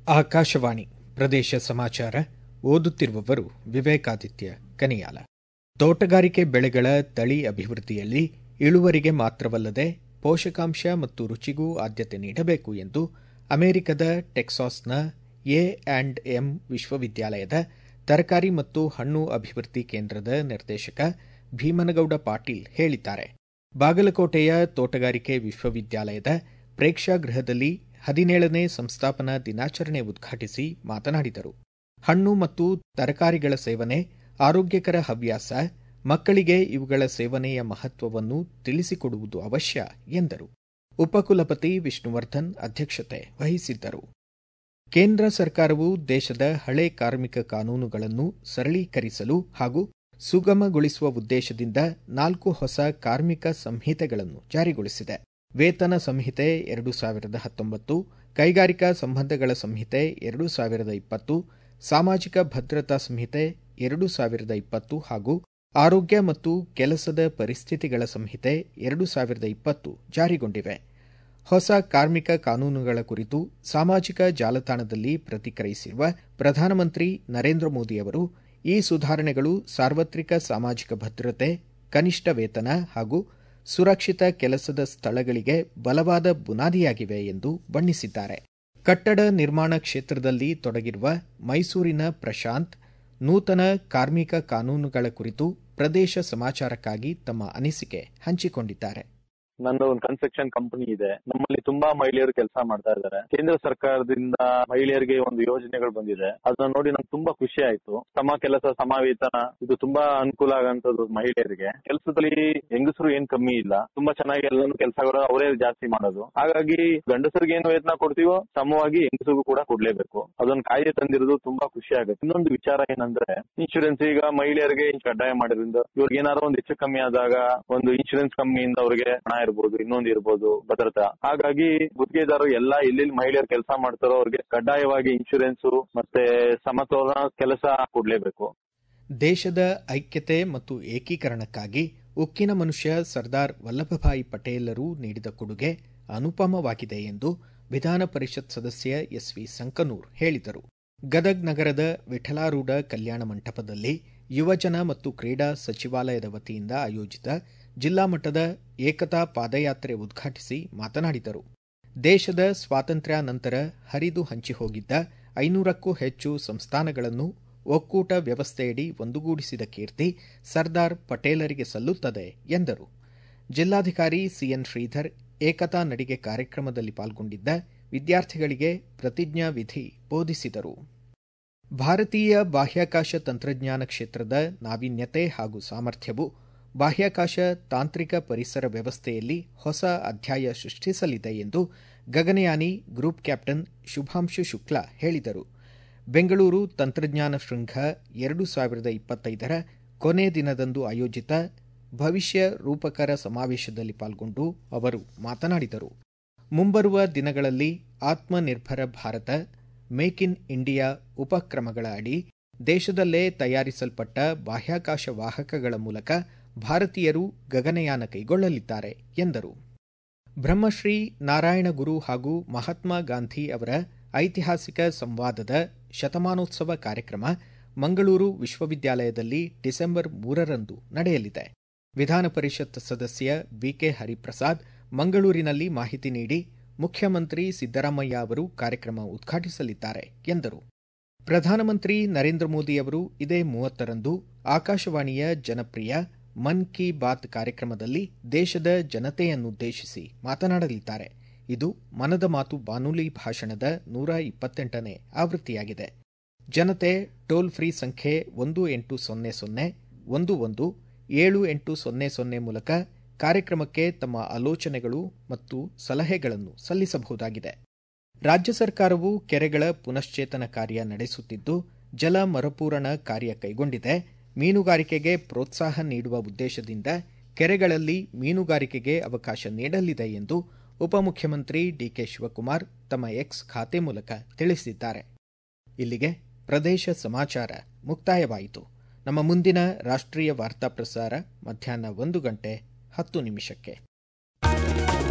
ಆಕಾಶವಾಣಿ ಪ್ರದೇಶ ಸಮಾಚಾರ ಓದುತ್ತಿರುವವರು ವಿವೇಕಾದಿತ್ಯ ಕನಿಯಾಲ ತೋಟಗಾರಿಕೆ ಬೆಳೆಗಳ ತಳಿ ಅಭಿವೃದ್ಧಿಯಲ್ಲಿ ಇಳುವರಿಗೆ ಮಾತ್ರವಲ್ಲದೆ ಪೋಷಕಾಂಶ ಮತ್ತು ರುಚಿಗೂ ಆದ್ಯತೆ ನೀಡಬೇಕು ಎಂದು ಅಮೆರಿಕದ ಟೆಕ್ಸಾಸ್ನ ಎ ಆಂಡ್ ಎಂ ವಿಶ್ವವಿದ್ಯಾಲಯದ ತರಕಾರಿ ಮತ್ತು ಹಣ್ಣು ಅಭಿವೃದ್ಧಿ ಕೇಂದ್ರದ ನಿರ್ದೇಶಕ ಭೀಮನಗೌಡ ಪಾಟೀಲ್ ಹೇಳಿದ್ದಾರೆ ಬಾಗಲಕೋಟೆಯ ತೋಟಗಾರಿಕೆ ವಿಶ್ವವಿದ್ಯಾಲಯದ ಪ್ರೇಕ್ಷಾಗೃಹದಲ್ಲಿ ಹದಿನೇಳನೇ ಸಂಸ್ಥಾಪನಾ ದಿನಾಚರಣೆ ಉದ್ಘಾಟಿಸಿ ಮಾತನಾಡಿದರು ಹಣ್ಣು ಮತ್ತು ತರಕಾರಿಗಳ ಸೇವನೆ ಆರೋಗ್ಯಕರ ಹವ್ಯಾಸ ಮಕ್ಕಳಿಗೆ ಇವುಗಳ ಸೇವನೆಯ ಮಹತ್ವವನ್ನು ತಿಳಿಸಿಕೊಡುವುದು ಅವಶ್ಯ ಎಂದರು ಉಪಕುಲಪತಿ ವಿಷ್ಣುವರ್ಧನ್ ಅಧ್ಯಕ್ಷತೆ ವಹಿಸಿದ್ದರು ಕೇಂದ್ರ ಸರ್ಕಾರವು ದೇಶದ ಹಳೆ ಕಾರ್ಮಿಕ ಕಾನೂನುಗಳನ್ನು ಸರಳೀಕರಿಸಲು ಹಾಗೂ ಸುಗಮಗೊಳಿಸುವ ಉದ್ದೇಶದಿಂದ ನಾಲ್ಕು ಹೊಸ ಕಾರ್ಮಿಕ ಸಂಹಿತೆಗಳನ್ನು ಜಾರಿಗೊಳಿಸಿದೆ ವೇತನ ಸಂಹಿತೆ ಎರಡು ಸಾವಿರದ ಹತ್ತೊಂಬತ್ತು ಕೈಗಾರಿಕಾ ಸಂಬಂಧಗಳ ಸಂಹಿತೆ ಎರಡು ಸಾವಿರದ ಇಪ್ಪತ್ತು ಸಾಮಾಜಿಕ ಭದ್ರತಾ ಸಂಹಿತೆ ಎರಡು ಸಾವಿರದ ಇಪ್ಪತ್ತು ಹಾಗೂ ಆರೋಗ್ಯ ಮತ್ತು ಕೆಲಸದ ಪರಿಸ್ಥಿತಿಗಳ ಸಂಹಿತೆ ಎರಡು ಸಾವಿರದ ಇಪ್ಪತ್ತು ಜಾರಿಗೊಂಡಿವೆ ಹೊಸ ಕಾರ್ಮಿಕ ಕಾನೂನುಗಳ ಕುರಿತು ಸಾಮಾಜಿಕ ಜಾಲತಾಣದಲ್ಲಿ ಪ್ರತಿಕ್ರಿಯಿಸಿರುವ ಪ್ರಧಾನಮಂತ್ರಿ ನರೇಂದ್ರ ಮೋದಿ ಅವರು ಈ ಸುಧಾರಣೆಗಳು ಸಾರ್ವತ್ರಿಕ ಸಾಮಾಜಿಕ ಭದ್ರತೆ ಕನಿಷ್ಠ ವೇತನ ಹಾಗೂ ಸುರಕ್ಷಿತ ಕೆಲಸದ ಸ್ಥಳಗಳಿಗೆ ಬಲವಾದ ಬುನಾದಿಯಾಗಿವೆ ಎಂದು ಬಣ್ಣಿಸಿದ್ದಾರೆ ಕಟ್ಟಡ ನಿರ್ಮಾಣ ಕ್ಷೇತ್ರದಲ್ಲಿ ತೊಡಗಿರುವ ಮೈಸೂರಿನ ಪ್ರಶಾಂತ್ ನೂತನ ಕಾರ್ಮಿಕ ಕಾನೂನುಗಳ ಕುರಿತು ಪ್ರದೇಶ ಸಮಾಚಾರಕ್ಕಾಗಿ ತಮ್ಮ ಅನಿಸಿಕೆ ಹಂಚಿಕೊಂಡಿದ್ದಾರೆ ನಂದು ಒಂದು ಕನ್ಸ್ಟ್ರಕ್ಷನ್ ಕಂಪನಿ ಇದೆ ನಮ್ಮಲ್ಲಿ ತುಂಬಾ ಮಹಿಳೆಯರು ಕೆಲಸ ಮಾಡ್ತಾ ಇದ್ದಾರೆ ಕೇಂದ್ರ ಸರ್ಕಾರದಿಂದ ಮಹಿಳೆಯರಿಗೆ ಒಂದು ಯೋಜನೆಗಳು ಬಂದಿದೆ ಅದನ್ನ ನೋಡಿ ನಂಗೆ ತುಂಬಾ ಖುಷಿ ಆಯ್ತು ಸಮ ಕೆಲಸ ಸಮ ವೇತನ ಇದು ತುಂಬಾ ಅನುಕೂಲ ಆಗಂತದ್ದು ಮಹಿಳೆಯರಿಗೆ ಕೆಲಸದಲ್ಲಿ ಹೆಂಗಸರು ಏನ್ ಕಮ್ಮಿ ಇಲ್ಲ ತುಂಬಾ ಚೆನ್ನಾಗಿ ಎಲ್ಲಾನು ಕೆಲಸಗಳು ಅವರೇ ಜಾಸ್ತಿ ಮಾಡೋದು ಹಾಗಾಗಿ ಗಂಡಸರಿಗೆ ಏನು ವೇತನ ಕೊಡ್ತೀವೋ ಸಮವಾಗಿ ಹೆಂಗಸರಿಗೂ ಕೂಡ ಕೊಡ್ಲೇಬೇಕು ಅದೊಂದು ಕಾಯ್ದೆ ತಂದಿರೋದು ತುಂಬಾ ಖುಷಿ ಆಗುತ್ತೆ ಇನ್ನೊಂದು ವಿಚಾರ ಏನಂದ್ರೆ ಇನ್ಶೂರೆನ್ಸ್ ಈಗ ಮಹಿಳೆಯರಿಗೆ ಕಡ್ಡಾಯ ಮಾಡಿದ್ರಿಂದ ಇವ್ರಿಗೆ ಏನಾದ್ರು ಒಂದು ಹೆಚ್ಚು ಕಮ್ಮಿ ಆದಾಗ ಒಂದು ಇನ್ಶೂರೆನ್ಸ್ ಕಂಪನಿಯಿಂದ ಅವ್ರಿಗೆ ಹಣ ಇರ್ಬೋದು ಇನ್ನೊಂದು ಇರ್ಬೋದು ಭದ್ರತಾ ಹಾಗಾಗಿ ಗುತ್ತಿಗೆದಾರರು ಎಲ್ಲಾ ಎಲ್ಲೆಲ್ಲಿ ಮಹಿಳೆಯರು ಕೆಲಸ ಮಾಡ್ತಾರೋ ಅವ್ರಿಗೆ ಕಡ್ಡಾಯವಾಗಿ ಇನ್ಶೂರೆನ್ಸ್ ಮತ್ತೆ ಸಮತೋಲನ ಕೆಲಸ ಕೊಡ್ಲೇಬೇಕು ದೇಶದ ಐಕ್ಯತೆ ಮತ್ತು ಏಕೀಕರಣಕ್ಕಾಗಿ ಉಕ್ಕಿನ ಮನುಷ್ಯ ಸರ್ದಾರ್ ವಲ್ಲಭಭಾಯಿ ಪಟೇಲರು ನೀಡಿದ ಕೊಡುಗೆ ಅನುಪಮವಾಗಿದೆ ಎಂದು ವಿಧಾನ ಪರಿಷತ್ ಸದಸ್ಯ ಎಸ್ವಿ ಸಂಕನೂರ್ ಹೇಳಿದರು ಗದಗ್ ನಗರದ ವಿಠಲಾರೂಢ ಕಲ್ಯಾಣ ಮಂಟಪದಲ್ಲಿ ಯುವಜನ ಮತ್ತು ಕ್ರೀಡಾ ಸಚಿವಾಲಯದ ವತಿಯಿಂದ ಆಯೋಜಿತ ಜಿಲ್ಲಾ ಮಟ್ಟದ ಏಕತಾ ಪಾದಯಾತ್ರೆ ಉದ್ಘಾಟಿಸಿ ಮಾತನಾಡಿದರು ದೇಶದ ಸ್ವಾತಂತ್ರ್ಯ ನಂತರ ಹರಿದು ಹಂಚಿಹೋಗಿದ್ದ ಐನೂರಕ್ಕೂ ಹೆಚ್ಚು ಸಂಸ್ಥಾನಗಳನ್ನು ಒಕ್ಕೂಟ ವ್ಯವಸ್ಥೆಯಡಿ ಒಂದುಗೂಡಿಸಿದ ಕೀರ್ತಿ ಸರ್ದಾರ್ ಪಟೇಲರಿಗೆ ಸಲ್ಲುತ್ತದೆ ಎಂದರು ಜಿಲ್ಲಾಧಿಕಾರಿ ಸಿಎನ್ ಶ್ರೀಧರ್ ಏಕತಾ ನಡಿಗೆ ಕಾರ್ಯಕ್ರಮದಲ್ಲಿ ಪಾಲ್ಗೊಂಡಿದ್ದ ವಿದ್ಯಾರ್ಥಿಗಳಿಗೆ ಪ್ರತಿಜ್ಞಾ ವಿಧಿ ಬೋಧಿಸಿದರು ಭಾರತೀಯ ಬಾಹ್ಯಾಕಾಶ ತಂತ್ರಜ್ಞಾನ ಕ್ಷೇತ್ರದ ನಾವೀನ್ಯತೆ ಹಾಗೂ ಸಾಮರ್ಥ್ಯವು ಬಾಹ್ಯಾಕಾಶ ತಾಂತ್ರಿಕ ಪರಿಸರ ವ್ಯವಸ್ಥೆಯಲ್ಲಿ ಹೊಸ ಅಧ್ಯಾಯ ಸೃಷ್ಟಿಸಲಿದೆ ಎಂದು ಗಗನಯಾನಿ ಗ್ರೂಪ್ ಕ್ಯಾಪ್ಟನ್ ಶುಭಾಂಶು ಶುಕ್ಲಾ ಹೇಳಿದರು ಬೆಂಗಳೂರು ತಂತ್ರಜ್ಞಾನ ಶೃಂಗ ಎರಡು ಸಾವಿರದ ಇಪ್ಪತ್ತೈದರ ಕೊನೆ ದಿನದಂದು ಆಯೋಜಿತ ಭವಿಷ್ಯ ರೂಪಕರ ಸಮಾವೇಶದಲ್ಲಿ ಪಾಲ್ಗೊಂಡು ಅವರು ಮಾತನಾಡಿದರು ಮುಂಬರುವ ದಿನಗಳಲ್ಲಿ Atmanirbhar Bharat make in India ಉಪಕ್ರಮಗಳ ಅಡಿ ದೇಶದಲ್ಲೇ ತಯಾರಿಸಲ್ಪಟ್ಟ ಬಾಹ್ಯಾಕಾಶ ವಾಹಕಗಳ ಮೂಲಕ ಭಾರತೀಯರು ಗಗನಯಾನ ಕೈಗೊಳ್ಳಲಿದ್ದಾರೆ ಎಂದರು ಬ್ರಹ್ಮಶ್ರೀ ನಾರಾಯಣ ಗುರು ಹಾಗೂ ಮಹಾತ್ಮ ಗಾಂಧಿ ಅವರ ಐತಿಹಾಸಿಕ ಸಂವಾದದ ಶತಮಾನೋತ್ಸವ ಕಾರ್ಯಕ್ರಮ ಮಂಗಳೂರು ವಿಶ್ವವಿದ್ಯಾಲಯದಲ್ಲಿ ಡಿಸೆಂಬರ್ ಮೂರರಂದು ನಡೆಯಲಿದೆ ವಿಧಾನ ಪರಿಷತ್ ಸದಸ್ಯ ಬಿಕೆ ಹರಿಪ್ರಸಾದ್ ಮಂಗಳೂರಿನಲ್ಲಿ ಮಾಹಿತಿ ನೀಡಿ ಮುಖ್ಯಮಂತ್ರಿ ಸಿದ್ದರಾಮಯ್ಯ ಅವರು ಕಾರ್ಯಕ್ರಮ ಉದ್ಘಾಟಿಸಲಿದ್ದಾರೆ ಎಂದರು ಪ್ರಧಾನಮಂತ್ರಿ ನರೇಂದ್ರ ಮೋದಿ ಅವರು ಇದೇ ಮೂವತ್ತರಂದು ಆಕಾಶವಾಣಿಯ ಜನಪ್ರಿಯ ಮನ್ ಕಿ ಬಾತ್ ಕಾರ್ಯಕ್ರಮದಲ್ಲಿ ದೇಶದ ಜನತೆಯನ್ನುದ್ದೇಶಿಸಿ ಮಾತನಾಡಲಿದ್ದಾರೆ ಇದು ಮನದ ಮಾತು ಬಾನುಲಿ ಭಾಷಣದ ನೂರ ಇಪ್ಪತ್ತೆಂಟನೇ ಆವೃತ್ತಿಯಾಗಿದೆ ಜನತೆ ಟೋಲ್ ಫ್ರೀ ಸಂಖ್ಯೆ ಒಂದು ಎಂಟು ಸೊನ್ನೆ ಸೊನ್ನೆ ಒಂದು ಒಂದು ಏಳು ಎಂಟು ಸೊನ್ನೆ ಸೊನ್ನೆ ಮೂಲಕ ಕಾರ್ಯಕ್ರಮಕ್ಕೆ ತಮ್ಮ ಆಲೋಚನೆಗಳು ಮತ್ತು ಸಲಹೆಗಳನ್ನು ಸಲ್ಲಿಸಬಹುದಾಗಿದೆ ರಾಜ್ಯ ಸರ್ಕಾರವು ಕೆರೆಗಳ ಪುನಶ್ಚೇತನ ಕಾರ್ಯ ನಡೆಸುತ್ತಿದ್ದು ಜಲ ಮರುಪೂರಣ ಕಾರ್ಯ ಕೈಗೊಂಡಿದೆ ಮೀನುಗಾರಿಕೆಗೆ ಪ್ರೋತ್ಸಾಹ ನೀಡುವ ಉದ್ದೇಶದಿಂದ ಕೆರೆಗಳಲ್ಲಿ ಮೀನುಗಾರಿಕೆಗೆ ಅವಕಾಶ ನೀಡಲಿದೆ ಎಂದು ಉಪಮುಖ್ಯಮಂತ್ರಿ ಡಿಕೆ ಶಿವಕುಮಾರ್ ತಮ್ಮ ಎಕ್ಸ್ ಖಾತೆ ಮೂಲಕ ತಿಳಿಸಿದ್ದಾರೆ ಇಲ್ಲಿಗೆ ಪ್ರದೇಶ ಸಮಾಚಾರ ಮುಕ್ತಾಯವಾಯಿತು ನಮ್ಮ ಮುಂದಿನ ರಾಷ್ಟ್ರೀಯ ವಾರ್ತಾ ಪ್ರಸಾರ ಮಧ್ಯಾಹ್ನ ಒಂದು ಗಂಟೆ ಹತ್ತು ನಿಮಿಷಕ್ಕೆ